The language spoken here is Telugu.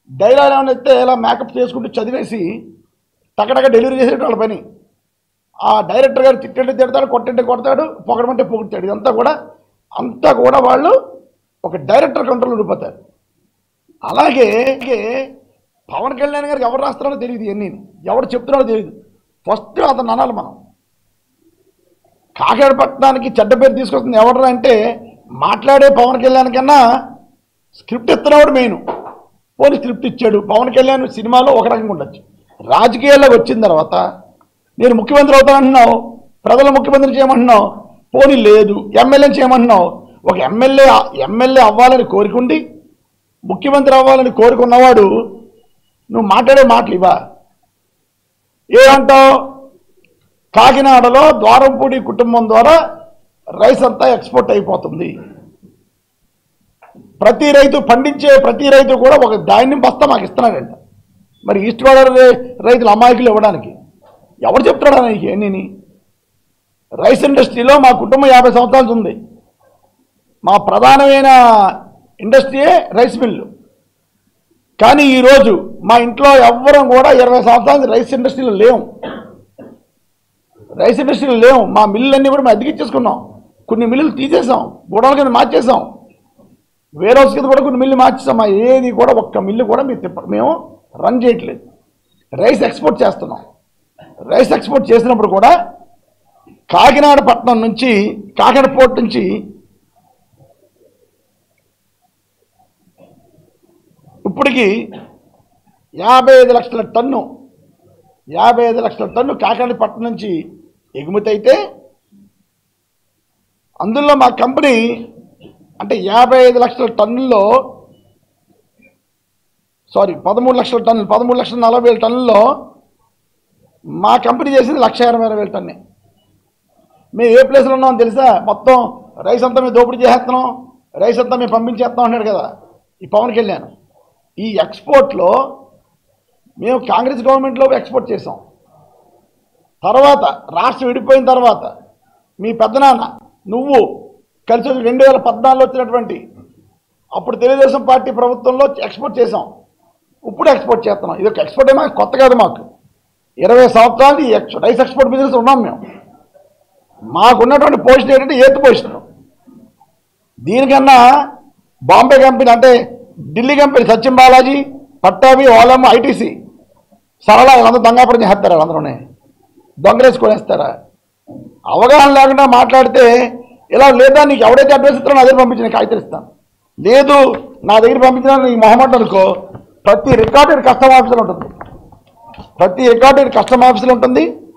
డైలాగ్ ఏమైనా ఇస్తే ఇలా మేకప్ చేసుకుంటూ చదివేసి టకటక డెలివరీ చేసేట వాళ్ళ పని ఆ డైరెక్టర్ గారు తిట్టంటే తిడతాడు కొట్టంటే కొడతాడు పొగడమంటే పొగుడతాడు ఇదంతా కూడా అంతా కూడా వాళ్ళు ఒక డైరెక్టర్ కంట్రోల్ ఉండిపోతారు అలాగే అలాగే పవన్ కళ్యాణ్ గారికి ఎవరు రాస్తున్నారో తెలియదు ఇవన్నీ ఎవరు చెప్తున్నారో తెలియదు ఫస్ట్ అతను అనాలి మనం కాకినాడపట్నానికి చెడ్డ పేరు తీసుకొస్తుంది ఎవరు అంటే మాట్లాడే పవన్ కళ్యాణ్ కన్నా స్క్రిప్ట్ ఇస్తున్నవాడు మెయిన్ పోనీ స్క్రిప్ట్ ఇచ్చాడు పవన్ కళ్యాణ్ సినిమాలో ఒక రకంగా ఉండొచ్చు రాజకీయాల్లోకి వచ్చిన తర్వాత నేను ముఖ్యమంత్రి అవుతానంటున్నావు ప్రజల ముఖ్యమంత్రి చేయమంటున్నావు పోనీ లేదు ఎమ్మెల్యే చేయమంటున్నావు ఒక ఎమ్మెల్యే ఎమ్మెల్యే అవ్వాలని కోరుకుండి ముఖ్యమంత్రి అవ్వాలని కోరుకున్నవాడు నువ్వు మాట్లాడే మాటలు ఇవా ఏమంటావు కాకినాడలో ద్వారంపూడి కుటుంబం ద్వారా రైస్ అంతా ఎక్స్పోర్ట్ అయిపోతుంది ప్రతి రైతు పండించే ప్రతి రైతు కూడా ఒక ధాన్యం బస్తా మాకు ఇస్తున్నాడంట మరి ఈస్ట్ గోదావరి రైతులు అమాయకులు ఇవ్వడానికి ఎవరు చెప్తున్నాడు నీకు ఎన్ని రైస్ ఇండస్ట్రీలో మా కుటుంబం యాభై సంవత్సరాలు ఉంది మా ప్రధానమైన ఇండస్ట్రీయే రైస్ మిల్లు కానీ ఈరోజు మా ఇంట్లో ఎవ్వరం కూడా ఇరవై సంవత్సరాలు రైస్ ఇండస్ట్రీలో లేవు రైస్ ఇండస్ట్రీలో లేవు మా మిల్లులన్నీ కూడా మేము అద్దెకిచ్చేసుకున్నాం కొన్ని మిల్లులు తీసేసాం గోడల కింద మార్చేసాం వేరే హౌస్ కింద కూడా కొన్ని మిల్లు మార్చేసాం మా ఏది కూడా ఒక్క మిల్లు కూడా మేము తిప్ప మేము రన్ చేయట్లేదు రైస్ ఎక్స్పోర్ట్ చేస్తున్నాం రైస్ ఎక్స్పోర్ట్ చేసినప్పుడు కూడా కాకినాడ పట్టణం నుంచి కాకినాడ పోర్ట్ నుంచి ఇప్పటికి యాభై ఐదు లక్షల టన్ను యాభై ఐదు లక్షల టన్ను కాకినాడ పట్టణం నుంచి ఎగుమతి అయితే అందులో మా కంపెనీ అంటే యాభై ఐదు లక్షల టన్నుల్లో సారీ పదమూడు లక్షల టన్నులు పదమూడు లక్షల నలభై వేల టన్నుల్లో మా కంపెనీ చేసింది లక్ష ఇరవై ఆరు వేల టన్నే మేము ఏ ప్లేస్లో ఉన్నాం తెలుసా మొత్తం రైస్ అంతా మేము దోపిడీ చేసేస్తున్నాం రైస్ అంతా మేము పంపించేస్తాం అన్నాడు కదా ఈ పవన్ కళ్యాణ్ ఈ ఎక్స్పోర్ట్లో మేము కాంగ్రెస్ గవర్నమెంట్లో ఎక్స్పోర్ట్ చేసాం తర్వాత రాష్ట్రం విడిపోయిన తర్వాత మీ పెద్దనాన్న నువ్వు కలిసి వచ్చి రెండు వేల పద్నాలుగులో వచ్చినటువంటి అప్పుడు తెలుగుదేశం పార్టీ ప్రభుత్వంలో ఎక్స్పోర్ట్ చేసాం ఇప్పుడు ఎక్స్పోర్ట్ చేస్తున్నాం ఇది ఒక ఎక్స్పోర్ట్ ఏమో కొత్త కాదు మాకు ఇరవై సంవత్సరాలు ఈ ఎక్స్ రైస్ ఎక్స్పోర్ట్ బిజినెస్ ఉన్నాం మేము మాకున్నటువంటి పొజిషన్ ఏంటంటే ఏత్ పొజిషన్ దీనికన్నా బాంబే కంపెనీ అంటే Delhi company Satyam Balaji Pattabhi Olam ITC Sarala వీళ్ళందరూ దొంగపడం చేస్తారా వాళ్ళందరూనే దొంగరేసి కొనేస్తారా అవగాహన లేకుండా మాట్లాడితే ఇలా లేదా నీకు ఎవడైతే అడ్రస్ ఇస్తారో నా దగ్గర పంపించిన కాగితాలు ఇస్తాను లేదు నా దగ్గర పంపించిన నీ మొహమ్మద్ అనుకో ప్రతి రికార్డెడ్ కస్టమ్ ఆఫీసులో ఉంటుంది ప్రతి రికార్డెడ్ కస్టమ్ ఆఫీసులో ఉంటుంది